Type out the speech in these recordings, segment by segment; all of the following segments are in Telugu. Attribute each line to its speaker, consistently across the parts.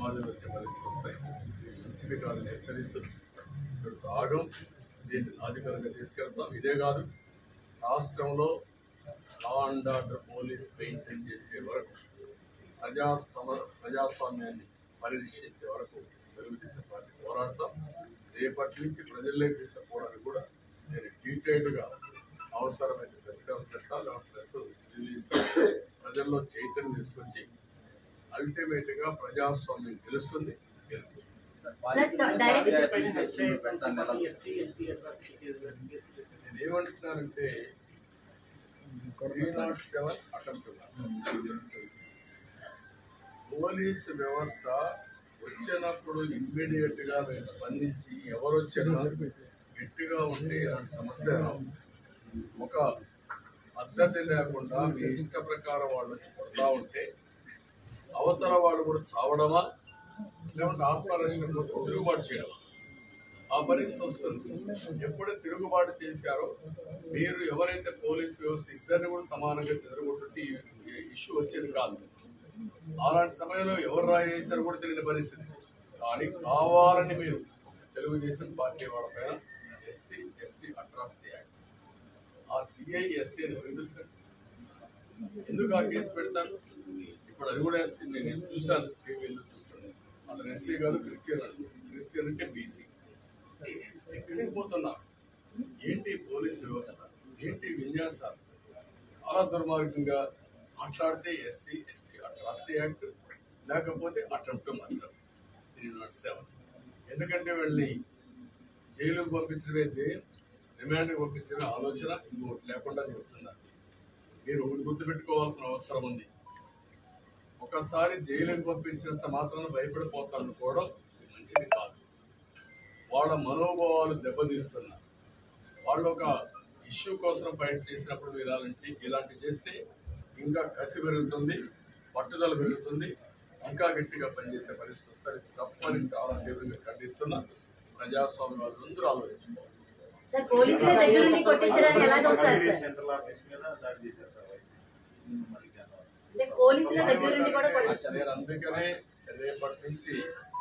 Speaker 1: సమాజంలో వచ్చే పరిస్థితులు వస్తాయి మంచిది కాదని హెచ్చరిస్తుంది ఇప్పుడు భాగం దీన్ని రాజకీయంగా తీసుకెళ్తాం ఇదే కాదు రాష్ట్రంలో law and order police maintain చేసే వరకు ప్రజా సమ ప్రజాస్వామ్యాన్ని పరిరక్షించే వరకు తెలుగుదేశం పార్టీ పోరాడతాం రేపటి నుంచి ప్రజల్లోకి తీసుకుపోవడానికి కూడా నేను డీటెయిల్డ్గా అవసరమైన ప్రెస్ కాన్ఫరెన్స్ పెట్టాలి ప్రెస్ రిలీజ్ చేస్తే ప్రజల్లో చైతన్యం తీసుకొచ్చి అల్టిమేట్గా ప్రజాస్వామ్యం తెలుస్తుంది గెలుస్తుంది
Speaker 2: సార్ డైరెక్ట్
Speaker 1: నేను ఏమంటున్నానంటే three not seven attempt police వ్యవస్థ వచ్చినప్పుడు ఇమ్మీడియట్ గా మేము స్పందించి ఎవరు వచ్చినా గట్టిగా ఉంటే ఇలాంటి సమస్య రావు ఒక పద్ధతి లేకుండా మీ ఇష్ట ప్రకారం వాళ్ళు వచ్చి కొడతా ఉంటే అవతల వాళ్ళు కూడా చావడమా లేకుంటే ఆత్మరక్షణ కోసం తిరుగుబాటు చేయడమా ఆ పరిస్థితి వస్తుంది ఎప్పుడు తిరుగుబాటు చేశారో మీరు ఎవరైతే పోలీసు వ్యవస్థ ఇద్దరిని కూడా సమానంగా చెదరగొట్టుంటే ఈ ఇష్యూ వచ్చేది కాదు అలాంటి సమయంలో ఎవరు రాయి చేశారో కూడా తెలియని పరిస్థితి కానీ కావాలని మీరు తెలుగుదేశం పార్టీ వాళ్ళపైన ఎస్సీ ఎస్టీ అట్రాసిటీ యాక్ట్ ఆ సిఐ ఎస్సీ అని విధించండి ఎందుకు ఆ కేసు పెడతాను ఇప్పుడు అది కూడా ఎస్సీ నేను చూశాను టీవీలో చూస్తున్నాను అతను ఎస్సీ కాదు క్రిస్టియన్ అండి క్రిస్టియన్ అంటే బీసీ ఎక్కడికి పోతున్నా ఏంటి పోలీస్ వ్యవస్థ ఏంటి విన్యాసాలు చాలా దుర్మార్గంగా మాట్లాడితే ఎస్సీ ఎస్టీ అట్రాసిటీ యాక్ట్ లేకపోతే attempt murder three not seven ఎందుకంటే వెళ్ళి జైలుకు పంపించడమైతే రిమాండ్కి పంపించడం ఆలోచన ఇంకోటి లేకుండా చేస్తున్నారు మీరు ఒకటి గుర్తుపెట్టుకోవాల్సిన అవసరం ఉంది ఒకసారి జైలుకు పంపించినంత మాత్రాన భయపడిపోతాను అనుకోవడం మంచిది కాదు వాళ్ళ మనోభావాలు దెబ్బతీస్తున్నారు వాళ్ళు ఒక ఇష్యూ కోసం ఫైట్ చేసినప్పుడు మీరు ఇలాంటి ఇలాంటి చేస్తే ఇంకా కసి పెరుగుతుంది పట్టుదల పెరుగుతుంది ఇంకా గట్టిగా పనిచేసే పరిస్థితి వస్తుంది తప్పని చాలా తీవ్రంగా ఖండిస్తున్నా ప్రజాస్వామ్య వాళ్ళందరూ ఆలోచించుకోవాలి
Speaker 2: సార్ పోలీసుల దగ్గర నుండి కొట్టించడానికి ఎలా చూస్తారు సార్
Speaker 3: సెంట్రల్ ఆఫీస్ మీద దాడి చేశారు సార్ వైసీపీ. మరి ఇంకా
Speaker 2: అంటే పోలీసుల దగ్గర నుండి కూడా కొట్టిస్తారు
Speaker 1: నేను అందుకనే రేపటి నుంచి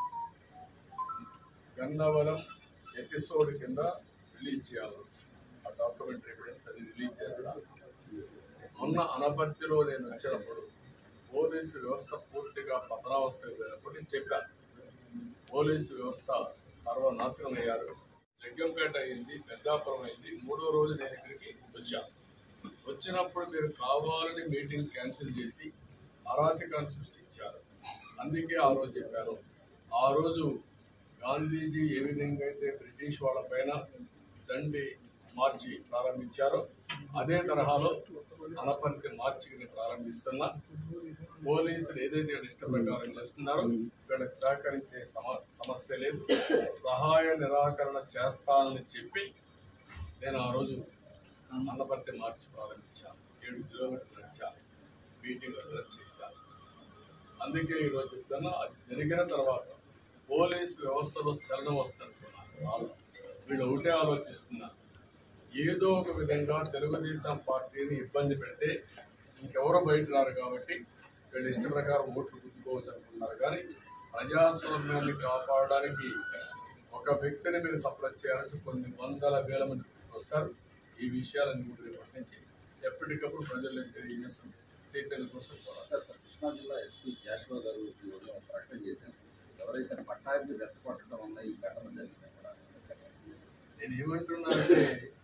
Speaker 1: గన్నవరం ఎపిసోడ్ కింద రిలీజ్ చేయాలి ఆ డాక్యుమెంటరీ ఎవిడెన్స్ అది రిలీజ్ చేస్తాను మొన్న అనపర్తిలో నేను వచ్చినప్పుడు పోలీసు వ్యవస్థ పూర్తిగా పతనావస్థకు వెళ్ళినప్పుడు నేను చెప్పాను పోలీసు వ్యవస్థ సర్వనాశనం అయ్యారు జగ్గంపేట అయింది పెద్దాపురం అయింది మూడో రోజు నేను ఇక్కడికి వచ్చాను వచ్చినప్పుడు మీరు కావాలని మీటింగ్ క్యాన్సిల్ చేసి అరాచకాన్ని సృష్టించారు అందుకే ఆ రోజు చెప్పారు ఆ రోజు గాంధీజీ ఏ విధంగా అయితే బ్రిటిష్ వాళ్ళ పైన దండి మార్చి ప్రారంభించారో అదే తరహాలో అనపర్తి మార్చిని ప్రారంభిస్తున్నా పోలీసులు ఏదైతే వీళ్ళ ఇష్ట ప్రకారం చేస్తున్నారో వీళ్ళకి సహకరించే సమ సమస్య లేదు సహాయ నిరాకరణ చేస్తానని చెప్పి నేను ఆ రోజు అన్నపర్తి మార్చి ప్రారంభించాను ఏడు కిలోమీటర్లు నడిచాను మీటింగ్ అడ్రస్ చేశాను అందుకే ఈరోజు చెప్తున్నా అది జరిగిన తర్వాత పోలీస్ వ్యవస్థలో చలనం వస్తుంటున్నారు వీళ్ళు ఒకటే ఆలోచిస్తున్నారు ఏదో ఒక విధంగా తెలుగుదేశం పార్టీని ఇబ్బంది పెడితే ఇంకెవరో బయట రారు కాబట్టి వీళ్ళు ఇష్ట ప్రకారం ఓట్లు గుర్తుకోవచ్చు అనుకున్నారు కానీ ప్రజాస్వామ్యాన్ని కాపాడడానికి ఒక వ్యక్తిని మీరు సప్లై చేయాలంటే కొన్ని వందల వేల మంది వస్తారు ఈ విషయాలను కూడా రేపటి నుంచి ఎప్పటికప్పుడు ప్రజలకు తెలియజేస్తుంది చైతన్యం కోసం పోరాడతారు.
Speaker 4: సార్ సార్ కృష్ణా జిల్లా ఎస్పీ జాషువా గారు ఈ ఉదయం ఒక ప్రకటన చేశారు ఎవరైతే పట్టాభిని రెచ్చగొట్టడం వల్ల ఈ ఘటన జరిగింది కూడా
Speaker 1: నేను ఏమంటున్నానంటే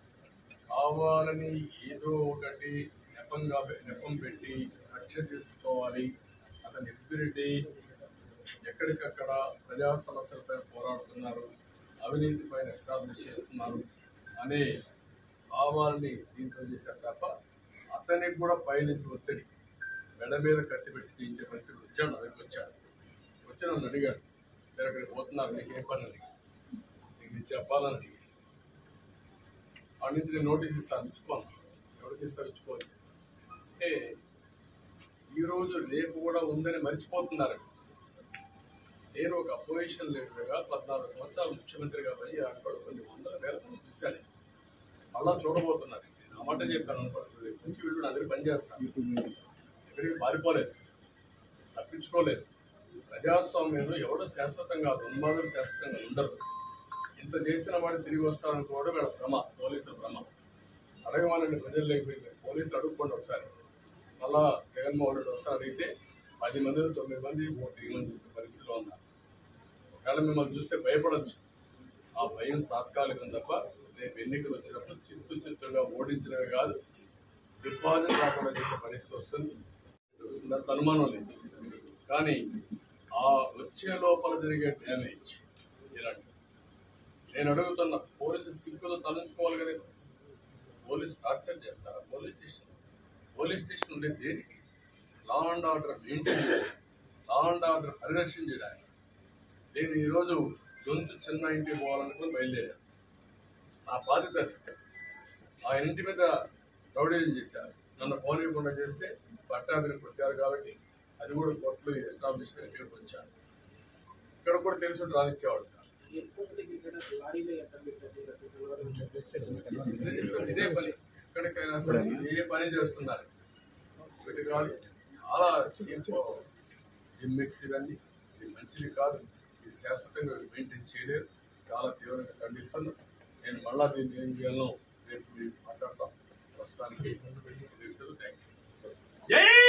Speaker 1: కావాలని ఏదో ఒకటి నెపంగా పె- నెపం పెట్టి కక్ష తీర్చుకోవాలి అతని ఎగ్జిబిలిటీ ఎక్కడికక్కడ ప్రజా సమస్యలపై పోరాడుతున్నారు అవినీతి పైన ఎస్టాబ్లిష్ చేస్తున్నారు అనే భావాన్ని దీంట్లో చేశారు తప్ప అతనికి కూడా పైనుంచి ఒత్తిడి మెడ మీద కత్తి పెట్టి తీయించే పరిస్థితి వచ్చాడు నా దగ్గరికి వచ్చాడు వచ్చి నన్ను అడిగాడు మీరు అక్కడికి పోతున్నారు నీకు ఏ పని అడిగి నీకు ఇది చెప్పాలని అడిగి వాడి నుంచి నేను నోటీస్ ఇస్తాను ఇచ్చుకోను ఎవరికి ఇస్తాను ఇచ్చుకోవాలి అంటే ఈరోజు రేపు కూడా ఉందని మర్చిపోతున్నారు నేను ఒక అపోజిషన్ లీడర్గా పద్నాలుగు సంవత్సరాలు ముఖ్యమంత్రిగా పని అక్కడ కొన్ని వందల వేల మంది చూశాను మళ్ళా చూడబోతున్నారు నేను ఆ మాట చెప్పాను అనుకోండి నుంచి వీళ్ళు అందరికీ పనిచేస్తాను ఎక్కడికి పారిపోలేదు తప్పించుకోలేదు ప్రజాస్వామ్యంలో ఎవడు శాశ్వతంగా ఉన్మాదులు శాశ్వతంగా ఉండరు ఇంత చేసిన వాడు తిరిగి వస్తారనుకోవడం వీళ్ళ భ్రమ పోలీసుల భ్రమ అడగమనండి ప్రజలు లేకపోయింది పోలీసులు అడుక్కోండి ఒకసారి మళ్ళా జగన్మోహన్ రెడ్డి వస్తారు అడిగితే పది మంది తొమ్మిది మంది ఓ తిరిగి మంది చూసే పరిస్థితిలో ఉన్నారు ఒకవేళ మిమ్మల్ని చూస్తే భయపడొచ్చు ఆ భయం తాత్కాలికం తప్ప రేపు ఎన్నికలు వచ్చినప్పుడు చిత్తు చిత్తుగా ఓడించినవి కాదు డిపాజిట్ రాకుండా చేసే పరిస్థితి వస్తుంది దాంట్లో అనుమానం లేదు కానీ ఆ వచ్చే లోపల జరిగే డ్యామేజ్ ఇలాంటి నేను అడుగుతున్న పోలీసు సిగ్గులు తలంచుకోవాలి కదా పోలీస్ టార్చర్ చేస్తారా పోలీస్ స్టేషన్ పోలీస్ స్టేషన్ ఉండేది దేనికి లా అండ్ ఆర్డర్ మెయింటైన్ చేయడానికి లా అండ్ ఆర్డర్ పరిరక్షించడానికి నేను ఈరోజు గొంతు చిన్న ఇంటికి పోవాలనుకుని బయలుదేరాను నా బాధ్యత అది. ఆ ఇంటి మీద రౌడీలు చేశారు నన్ను ఫోన్ ఇవ్వకుండా చేస్తే పట్టాభిని కొట్టారు కాబట్టి అది కూడా కోర్టులో ఎస్టాబ్లిష్ ఇక్కడికి వచ్చాను ఇక్కడ కూడా తెలుసు రానిచ్చేవాడు కాదు. ఇదే పని ఎక్కడికైనా సరే ఇదే పని చేస్తున్నారు ఒకటి కాదు చాలా చీప్ జిమ్మిక్స్ ఇవన్నీ ఇది మంచిది కాదు ఇది శాశ్వతంగా మెయింటైన్ చేయలేరు చాలా తీవ్రంగా ఖండిస్తున్నాను నేను మళ్ళా దీన్ని ఏం చేయాలో రేపు మీరు మాట్లాడతాం ప్రస్తుతానికి థ్యాంక్ యూ
Speaker 3: జై